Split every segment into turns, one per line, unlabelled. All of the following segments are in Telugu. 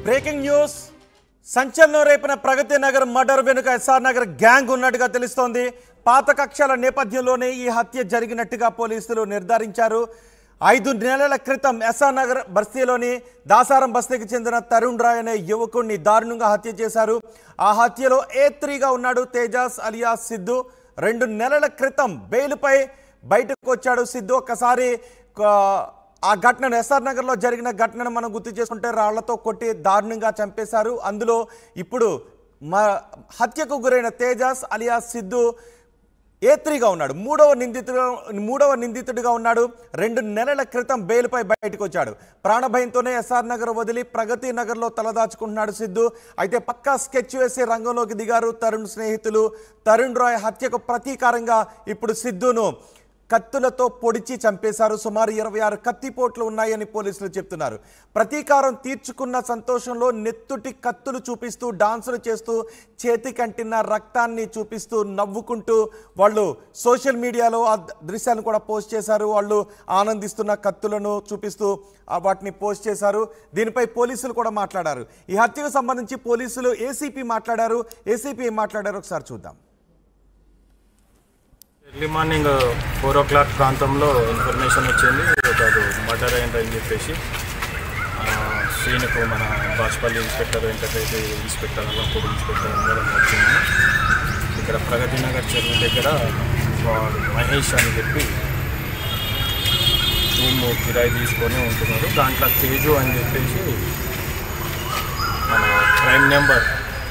బ్రేకింగ్ న్యూస్ సంచలనం రేపిన ప్రగతి నగర్ మర్డర్ వెనుక ఎస్ఆర్ నగర్ గ్యాంగ్ ఉన్నట్టుగా తెలుస్తోంది పాత కక్షల నేపథ్యంలోనే ఈ హత్య జరిగినట్టుగా పోలీసులు నిర్ధారించారు ఐదు నెలల క్రితం ఎస్ఆర్ నగర్ బస్తీలోని దాసారం బస్తీకి చెందిన తరుణ్ రాయ్ అనే యువకుడిని దారుణంగా హత్య చేశారు ఆ హత్యలో ఏ త్రీగా ఉన్నాడు తేజాస్ అలియా సిద్ధు రెండు నెలల క్రితం బెయిల్పై బయటకు వచ్చాడు సిద్ధు ఒక్కసారి క- ఆ ఘటనను ఎస్ఆర్ నగర్లో జరిగిన ఘటనను మనం గుర్తు చేసుకుంటే రాళ్లతో కొట్టి దారుణంగా చంపేశారు అందులో ఇప్పుడు మా హత్యకు గురైన తేజాస్ అలియా సిద్ధు ఏ త్రీగా ఉన్నాడు మూడవ నిందితుడు మూడవ నిందితుడిగా ఉన్నాడు రెండు నెలల క్రితం బెయిల్పై బయటకు వచ్చాడు ప్రాణభయంతోనే ఎస్ఆర్ నగర్ వదిలి ప్రగతి నగర్లో తలదాచుకుంటున్నాడు సిద్ధు అయితే పక్కా స్కెచ్ వేసి రంగంలోకి దిగారు తరుణ్ స్నేహితులు తరుణ్ రాయ్ హత్యకు ప్రతీకారంగా ఇప్పుడు సిద్ధును కత్తులతో పొడిచి చంపేశారు సుమారు ఇరవై ఆరు కత్తిపోట్లు ఉన్నాయని పోలీసులు చెప్తున్నారు ప్రతీకారం తీర్చుకున్న సంతోషంలో నెత్తుటి కత్తులు చూపిస్తూ డాన్సులు చేస్తూ చేతి కంటిన రక్తాన్ని చూపిస్తూ నవ్వుకుంటూ వాళ్ళు సోషల్ మీడియాలో ఆ దృశ్యాన్ని కూడా పోస్ట్ చేశారు వాళ్ళు ఆనందిస్తున్న కత్తులను చూపిస్తూ ఆ వాటిని పోస్ట్ చేశారు దీనిపై పోలీసులు కూడా మాట్లాడారు ఈ హత్యకు సంబంధించి పోలీసులు ఏసీపీ మాట్లాడారు ఏసీపీ ఏం మాట్లాడారు ఒకసారి చూద్దాం
early morning four o'clock ప్రాంతంలో ఇన్ఫర్మేషన్ వచ్చింది ఒకరు మర్డర్ అయిందని చెప్పేసి ఆ, సీన్కు మన Bachupally inspector Venkatareddy inspector Allampudi inspector అందరం వచ్చింది ఇక్కడ ప్రగతి నగర్ చెరువు దగ్గర వాడు మహేష్ అని చెప్పి రూమ్ కిరాయి తీసుకొని ఉంటున్నాడు దాంట్లో తేజు అని చెప్పేసి మన క్రైమ్ నెంబర్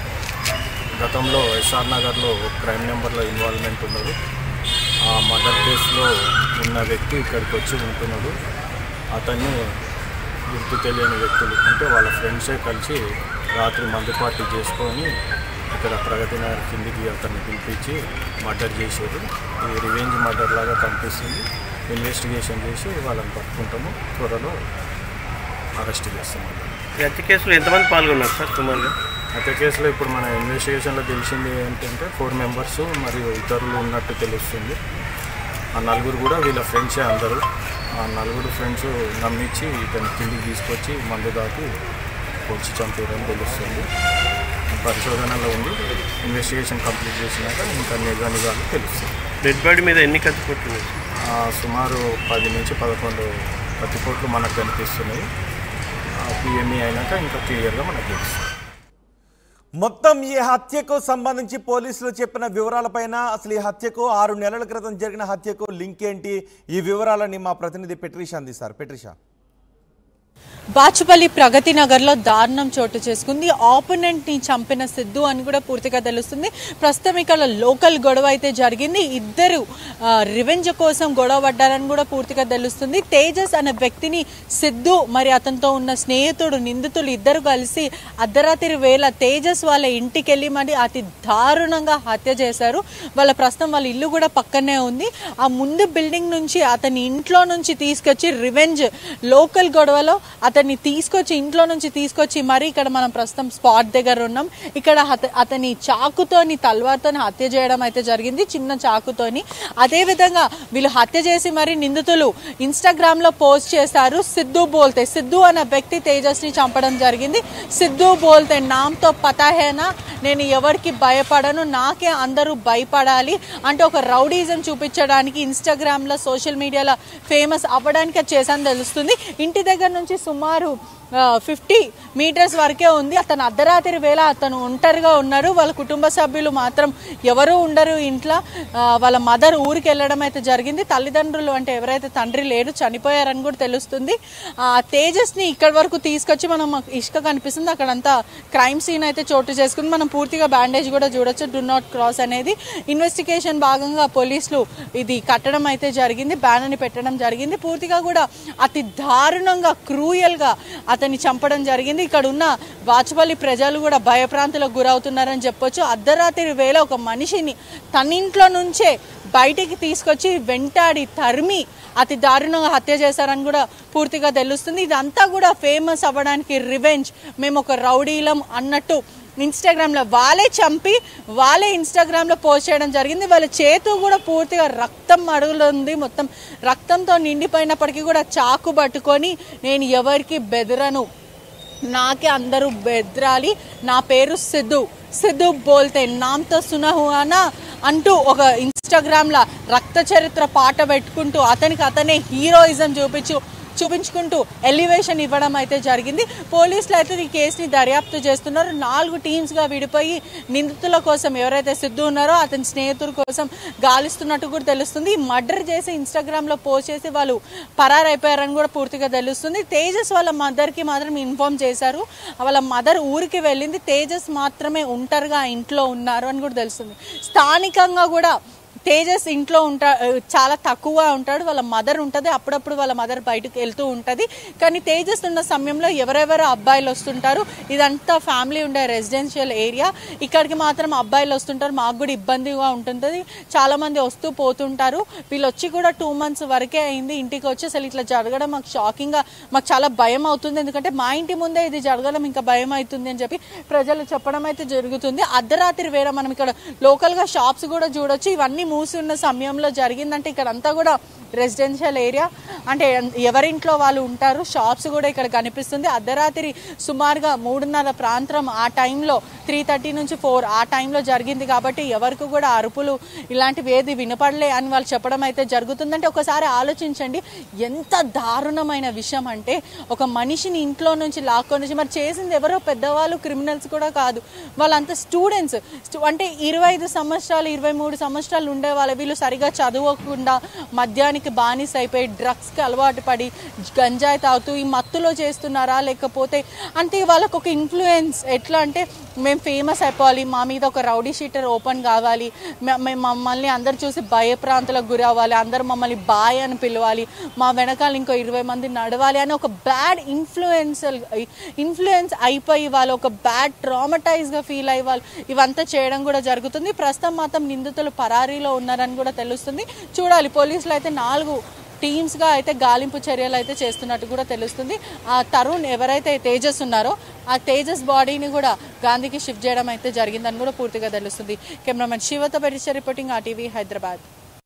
గతంలో ఎస్ఆర్ నగర్లో క్రైమ్ నెంబర్లో ఇన్వాల్వ్మెంట్ ఉన్నది ఆ మర్డర్ కేసులో ఉన్న వ్యక్తి ఇక్కడికి వచ్చి ఉంటున్నాడు అతన్ని గుర్తు తెలియని వ్యక్తులు అంటే వాళ్ళ ఫ్రెండ్సే కలిసి రాత్రి మందు పార్టీ చేసుకొని ఇక్కడ ప్రగతి నగర్ కిందికి అతన్ని పిలిపించి మర్డర్ చేశారు ఇది రివెంజ్ మర్డర్ లాగా కనిపిస్తుంది ఇన్వెస్టిగేషన్ చేసి వాళ్ళని పట్టుకుంటాము త్వరలో అరెస్ట్ చేస్తాము
ఈ హత్య కేసులో ఎంతమంది పాల్గొన్నారు సార్ సుమారుగా
హత్య కేసులో ఇప్పుడు మన ఇన్వెస్టిగేషన్లో తెలిసింది ఏంటంటే ఫోర్ మెంబర్స్ మరియు ఇతరులు ఉన్నట్టు తెలుస్తుంది ఆ నలుగురు కూడా వీళ్ళ ఫ్రెండ్సే అందరూ ఆ నలుగురు ఫ్రెండ్స్ నమ్మించి ఇతని కిందికి తీసుకొచ్చి మందు దాటి పొడిచి చంపారని తెలుస్తుంది పరిశోధనలో ఉంది ఇన్వెస్టిగేషన్ కంప్లీట్ చేసినాక ఇంకా నిజా నిజాలు తెలుస్తుంది
డెడ్ బాడీ మీద ఎన్ని కత్తిపోతున్నాయి
ఆ, సుమారు పది నుంచి పదకొండు కత్తిపోట్లు మనకు కనిపిస్తున్నాయి పిఎంఈ అయినాక ఇంకా క్లియర్గా మనకు తెలుస్తుంది
మొత్తం ఈ హత్యకు సంబంధించి పోలీసులు చెప్పిన వివరాలపైన అసలు ఈ హత్యకు ఆరు నెలల క్రితం జరిగిన హత్యకు లింక్ ఏంటి ఈ వివరాలని మా ప్రతినిధి పెట్రిషా అందిస్తారు పెట్రిషా
బాచుపల్లి ప్రగతి నగర్లో దారుణం చోటు చేసుకుంది ఆపోనెంట్ ని చంపిన సిద్ధు అని కూడా పూర్తిగా తెలుస్తుంది ప్రస్తుతం ఇక్కడ లోకల్ గొడవ అయితే జరిగింది ఇద్దరు రివెంజ్ కోసం గొడవ పడ్డారని కూడా పూర్తిగా తెలుస్తుంది తేజస్ అనే వ్యక్తిని సిద్ధు మరి అతనితో ఉన్న స్నేహితుడు నిందితులు ఇద్దరు కలిసి అర్ధరాత్రి వేళ తేజస్ వాళ్ళ ఇంటికి వెళ్ళి మరి అతి దారుణంగా హత్య చేశారు వాళ్ళ ప్రస్తుతం వాళ్ళ ఇల్లు కూడా పక్కనే ఉంది ఆ ముందు బిల్డింగ్ నుంచి అతని ఇంట్లో నుంచి తీసుకొచ్చి రివెంజ్ లోకల్ గొడవలో అతన్ని తీసుకొచ్చి ఇంట్లో నుంచి తీసుకొచ్చి మరి ఇక్కడ మనం ప్రస్తుతం స్పాట్ దగ్గర ఉన్నాం ఇక్కడ అత- అతని చాకుతోని తల్వార్తోని హత్య చేయడం అయితే జరిగింది చిన్న చాకుతోని అదే విధంగా వీళ్ళు హత్య చేసి మరి నిందితులు ఇన్స్టాగ్రామ్ లో పోస్ట్ చేశారు సిద్ధు బోల్తే సిద్ధు అనే వ్యక్తి తేజస్ని చంపడం జరిగింది సిద్ధు బోల్తే నామ్తో పతాహేనా నేను ఎవరికి భయపడను నాకే అందరూ భయపడాలి అంటే ఒక రౌడీజం చూపించడానికి ఇన్స్టాగ్రామ్ లో సోషల్ మీడియాలో ఫేమస్ అవ్వడానికి అది చేశాను తెలుస్తుంది ఇంటి దగ్గర నుంచి సుమారు ఫిఫ్టీ మీటర్స్ వరకే ఉంది అతను అర్ధరాత్రి వేళ అతను ఒంటరిగా ఉన్నారు వాళ్ళ కుటుంబ సభ్యులు మాత్రం ఎవరు ఉండరు ఇంట్లో ఆ, వాళ్ళ మదర్ ఊరికి వెళ్ళడం అయితే జరిగింది తల్లిదండ్రులు అంటే ఎవరైతే తండ్రి లేరు చనిపోయారని కూడా తెలుస్తుంది ఆ తేజస్ని ఇక్కడి వరకు తీసుకొచ్చి మనం మాకు ఇసుక కనిపిస్తుంది అక్కడంతా క్రైమ్ సీన్ అయితే చోటు చేసుకుంది మనం పూర్తిగా బ్యాండేజ్ కూడా చూడొచ్చు డు నాట్ క్రాస్ అనేది ఇన్వెస్టిగేషన్ భాగంగా పోలీసులు ఇది కట్టడం అయితే జరిగింది బ్యాన్ అని పెట్టడం జరిగింది పూర్తిగా కూడా అతి దారుణంగా క్రూయల్గా అతన్ని చంపడం జరిగింది ఇక్కడ ఉన్న వాచపల్లి ప్రజలు కూడా భయప్రాంతులకు గురవుతున్నారని చెప్పొచ్చు అర్ధరాత్రి వేళ ఒక మనిషిని తన ఇంట్లో నుంచే బయటికి తీసుకొచ్చి వెంటాడి తరిమి అతి దారుణంగా హత్య చేశారని కూడా పూర్తిగా తెలుస్తుంది ఇదంతా కూడా ఫేమస్ అవ్వడానికి రివెంజ్ మేము ఒక రౌడీలం అన్నట్టు ఇన్స్టాగ్రామ్లో వాళ్ళే చంపి వాళ్ళే ఇన్స్టాగ్రామ్లో పోస్ట్ చేయడం జరిగింది వాళ్ళ చేతు కూడా పూర్తిగా రక్తం అడుగులో ఉంది మొత్తం రక్తంతో నిండిపోయినప్పటికీ కూడా చాకు పట్టుకొని నేను ఎవరికి బెదరను నాకే అందరూ బెదరాలి నా పేరు సిద్ధు సిద్ధు బోల్తే నామ్తో సునా హువానా అంటూ ఒక ఇన్స్టాగ్రామ్లో రక్త చరిత్ర పాట పెట్టుకుంటూ అతనికి అతనే హీరోయిజం చూపించు చూపించుకుంటూ ఎలివేషన్ ఇవ్వడం అయితే జరిగింది పోలీసులు అయితే ఈ కేసుని దర్యాప్తు చేస్తున్నారు నాలుగు టీమ్స్గా విడిపోయి నిందితుల కోసం ఎవరైతే సిద్ధు ఉన్నారో అతని స్నేహితుల కోసం గాలిస్తున్నట్టు కూడా తెలుస్తుంది మర్డర్ చేసి ఇన్స్టాగ్రామ్లో పోస్ట్ చేసి వాళ్ళు పరారైపోయారని కూడా పూర్తిగా తెలుస్తుంది తేజస్ వాళ్ళ మదర్కి మాత్రం ఇన్ఫార్మ్ చేశారు వాళ్ళ మదర్ ఊరికి వెళ్ళింది తేజస్ మాత్రమే ఒంటరిగా ఆ ఇంట్లో ఉన్నారు అని కూడా తెలుస్తుంది స్థానికంగా కూడా తేజస్ ఇంట్లో ఉంటా చాలా తక్కువ ఉంటాడు వాళ్ళ మదర్ ఉంటుంది అప్పుడప్పుడు వాళ్ళ మదర్ బయటకు వెళ్తూ ఉంటుంది కానీ తేజస్ ఉన్న సమయంలో ఎవరెవరు అబ్బాయిలు వస్తుంటారు ఇదంతా ఫ్యామిలీ ఉండే రెసిడెన్షియల్ ఏరియా ఇక్కడికి మాత్రం అబ్బాయిలు వస్తుంటారు మాకు కూడా ఇబ్బందిగా ఉంటుంది చాలా మంది వస్తూ పోతుంటారు వీళ్ళు వచ్చి కూడా టూ మంత్స్ వరకే అయింది ఇంటికి వచ్చి అసలు ఇట్లా జరగడం మాకు షాకింగ్గా మాకు చాలా భయం అవుతుంది ఎందుకంటే మా ఇంటి ముందే ఇది జరగడం ఇంకా భయం అవుతుంది అని చెప్పి ప్రజలు చెప్పడం అయితే జరుగుతుంది అర్ధరాత్రి వేళ మనం ఇక్కడ లోకల్గా షాప్స్ కూడా చూడొచ్చు ఇవన్నీ మూసి ఉన్న సమయంలో జరిగిందంటే ఇక్కడ అంతా కూడా రెసిడెన్షియల్ ఏరియా అంటే ఎవరింట్లో వాళ్ళు ఉంటారు షాప్స్ కూడా ఇక్కడ కనిపిస్తుంది అర్ధరాత్రి సుమారుగా మూడున్నర ప్రాంతం ఆ టైంలో త్రీ థర్టీ నుంచి ఫోర్ ఆ టైంలో జరిగింది కాబట్టి ఎవరికి కూడా అరుపులు ఇలాంటివి ఏది వినపడలే అని వాళ్ళు చెప్పడం అయితే జరుగుతుందంటే ఒకసారి ఆలోచించండి ఎంత దారుణమైన విషయం అంటే ఒక మనిషిని ఇంట్లో నుంచి లాక్కొని నుంచి మరి చేసింది ఎవరో పెద్దవాళ్ళు క్రిమినల్స్ కూడా కాదు వాళ్ళంతా స్టూడెంట్స్ అంటే ఇరవై ఐదు సంవత్సరాలు ఇరవై మూడు సంవత్సరాలు ఉండే వాళ్ళు వీళ్ళు సరిగా చదవకుండా మద్యానికి బానిస అయిపోయి డ్రగ్స్కి అలవాటు పడి గంజాయి తాగుతూ ఈ మత్తులో చేస్తున్నారా లేకపోతే అంటే వాళ్ళకు ఒక ఇన్ఫ్లుయెన్స్ ఎట్లా అంటే మేము ఫేమస్ అయిపోవాలి మా మీద ఒక రౌడీ షీటర్ ఓపెన్ కావాలి మ- మేము మమ్మల్ని అందరు చూసి భయప్రాంతాలకు గురి అవ్వాలి అందరూ మమ్మల్ని బాయ్ అని పిలవాలి మా వెనకాల ఇంకో ఇరవై మంది నడవాలి అని ఒక బ్యాడ్ ఇన్ఫ్లుయెన్స్ ఇన్ఫ్లుయెన్స్ అయిపోయి వాళ్ళు ఒక బ్యాడ్ ట్రామటైజ్గా ఫీల్ అయ్యి వాళ్ళు ఇవంతా చేయడం కూడా జరుగుతుంది ప్రస్తుతం మాత్రం నిందితులు పరారీలో ఉన్నారని కూడా తెలుస్తుంది చూడాలి పోలీసులు అయితే నాలుగు టీమ్స్గా అయితే గాలింపు చర్యలు అయితే చేస్తున్నట్టు కూడా తెలుస్తుంది ఆ తరుణ్ ఎవరైతే తేజస్ ఉన్నారో ఆ తేజస్ బాడీని కూడా గాంధీకి షిఫ్ట్ చేయడం అయితే జరిగిందని కూడా పూర్తిగా తెలుస్తుంది కెమెరామెన్ శివతో బెరిష రిపోర్టింగ్ ఆ టీవీ హైదరాబాద్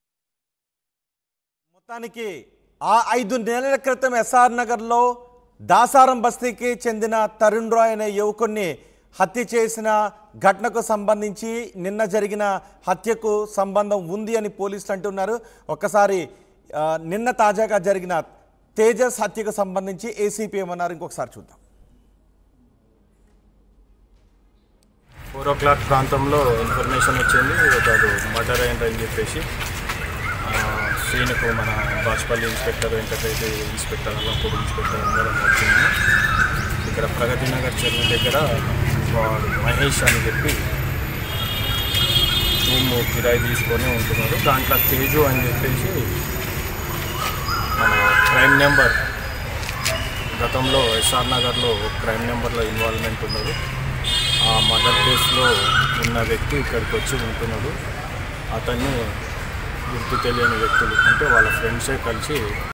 మొత్తానికి ఆ ఐదు నెలల క్రితం ఎస్ఆర్ నగర్లో దాసారం బస్తీకి చెందిన తరుణ్ రాయ్ అనే యువకుణ్ణి హత్య చేసిన ఘటనకు సంబంధించి నిన్న జరిగిన హత్యకు సంబంధం ఉంది అని పోలీసులు అంటున్నారు ఒక్కసారి ఆ, నిన్న తాజాగా జరిగిన తేజస్ హత్యకు సంబంధించి ఏసీపీ ఏమన్నారు ఇంకొకసారి చూద్దాం
ఫోర్ ఓ క్లాక్ ప్రాంతంలో ఇన్ఫర్మేషన్ వచ్చింది ఒక మర్డర్ అయిందని చెప్పేసి ఆ, సీన్కు మన Bachupally inspector Venkatareddy inspector Allapudi inspector అందరం వచ్చింది ఇక్కడ ప్రగతి నగర్ చెరువు దగ్గర వాడు మహేష్ అని చెప్పి రూమ్ కిరాయి తీసుకొని ఉంటున్నారు దాంట్లో తేజు అని చెప్పేసి మన క్రైమ్ నెంబర్ గతంలో ఎస్ఆర్ నగర్లో క్రైమ్ నెంబర్లో ఇన్వాల్వ్మెంట్ ఉన్నది ఆ మర్డర్ కేసులో ఉన్న వ్యక్తి ఇక్కడికి వచ్చి ఉంటున్నాడు అతన్ని గుర్తు తెలియని వ్యక్తులు అంటే వాళ్ళ ఫ్రెండ్సే కలిసి